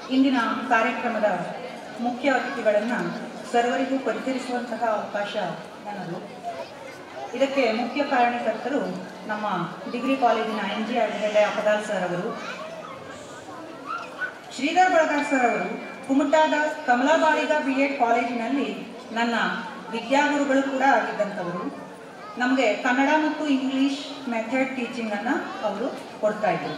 ಇಂದಿನ ಕಾರ್ಯಕ್ರಮದ ಮುಖ್ಯ ಅತಿಥಿಗಳನ್ನು ಸರ್ವರಿಗೂ ಪರಿಚಯಿಸುವಂತಹ ಅವಕಾಶ ನನ್ನದು ಇದಕ್ಕೆ ಮುಖ್ಯ ಕಾರಣಕರ್ತರು ನಮ್ಮ ಡಿಗ್ರಿ ಕಾಲೇಜಿನ ಎನ್ ಜಿ ಅಡ್ಹಳ್ಳಿ ಅಪದಾಲ್ ಸರ್ ಅವರು ಶ್ರೀಧರ್ ಬಳಗಾರ್ ಸರ್ ಅವರು ಕುಮಟಾದ ಕಮಲಾಬಾಳಿಗ ಬಿ ಎಡ್ ಕಾಲೇಜಿನಲ್ಲಿ ನನ್ನ ವಿದ್ಯಾಗುರುಗಳು ಕೂಡ ಆಗಿದ್ದಂಥವರು ನಮಗೆ ಕನ್ನಡ ಮತ್ತು ಇಂಗ್ಲಿಷ್ ಮೆಥಡ್ ಟೀಚಿಂಗನ್ನು ಅವರು ಕೊಡ್ತಾ ಇದ್ರು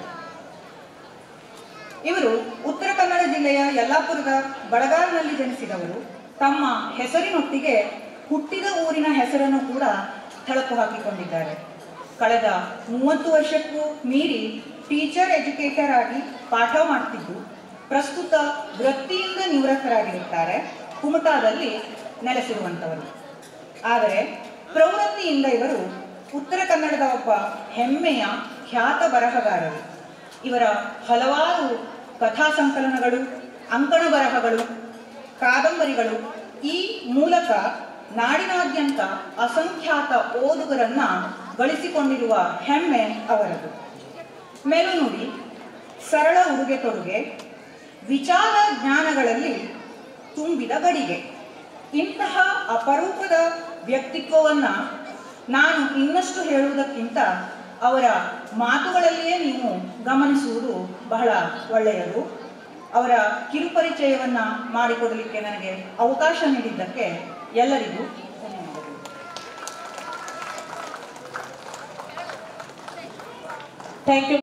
ಇವರು ಉತ್ತರ ಕನ್ನಡ ಜಿಲ್ಲೆಯ ಯಲ್ಲಾಪುರದ ಬಡಗಾರಿನಲ್ಲಿ ಜನಿಸಿದವರು ತಮ್ಮ ಹೆಸರಿನೊಟ್ಟಿಗೆ ಹುಟ್ಟಿದ ಊರಿನ ಹೆಸರನ್ನು ಕೂಡ ಥಳಕು ಹಾಕಿಕೊಂಡಿದ್ದಾರೆ ಕಳೆದ ಮೂವತ್ತು ವರ್ಷಕ್ಕೂ ಮೀರಿ ಟೀಚರ್ ಎಜುಕೇಟರ್ ಆಗಿ ಪಾಠ ಮಾಡ್ತಿದ್ದು ಪ್ರಸ್ತುತ ವೃತ್ತಿಯಿಂದ ನಿವೃತ್ತರಾಗಿರುತ್ತಾರೆ ಕುಮಟಾದಲ್ಲಿ ನೆಲೆಸಿರುವಂಥವರು ಆದರೆ ಪ್ರವೃತ್ತಿಯಿಂದ ಇವರು ಉತ್ತರ ಕನ್ನಡದ ಒಬ್ಬ ಹೆಮ್ಮೆಯ ಖ್ಯಾತ ಬರಹಗಾರರು ಇವರ ಹಲವಾರು ಕಥಾ ಸಂಕಲನಗಳು ಅಂಕಣ ಬರಹಗಳು ಕಾದಂಬರಿಗಳು ಈ ಮೂಲಕ ನಾಡಿನಾದ್ಯಂತ ಅಸಂಖ್ಯಾತ ಓದುಗರನ್ನ ಗಳಿಸಿಕೊಂಡಿರುವ ಹೆಮ್ಮೆ ಅವರದು ಮೆಲುನುಡಿ ಸರಳ ಉಡುಗೆ ತೊಡುಗೆ ವಿಚಾರ ಜ್ಞಾನಗಳಲ್ಲಿ ತುಂಬಿದ ಗಡಿಗೆ ಇಂತಹ ಅಪರೂಪದ ವ್ಯಕ್ತಿತ್ವವನ್ನು ನಾನು ಇನ್ನಷ್ಟು ಹೇಳುವುದಕ್ಕಿಂತ ಅವರ ಮಾತುಗಳಲ್ಲಿಯೇ ನೀವು ಗಮನಿಸುವುದು ಬಹಳ ಒಳ್ಳೆಯದು ಅವರ ಕಿರುಪರಿಚಯವನ್ನು ಮಾಡಿಕೊಡಲಿಕ್ಕೆ ನನಗೆ ಅವಕಾಶ ನೀಡಿದ್ದಕ್ಕೆ ಎಲ್ಲರಿಗೂ ಧನ್ಯವಾದಗಳು ಥ್ಯಾಂಕ್ ಯು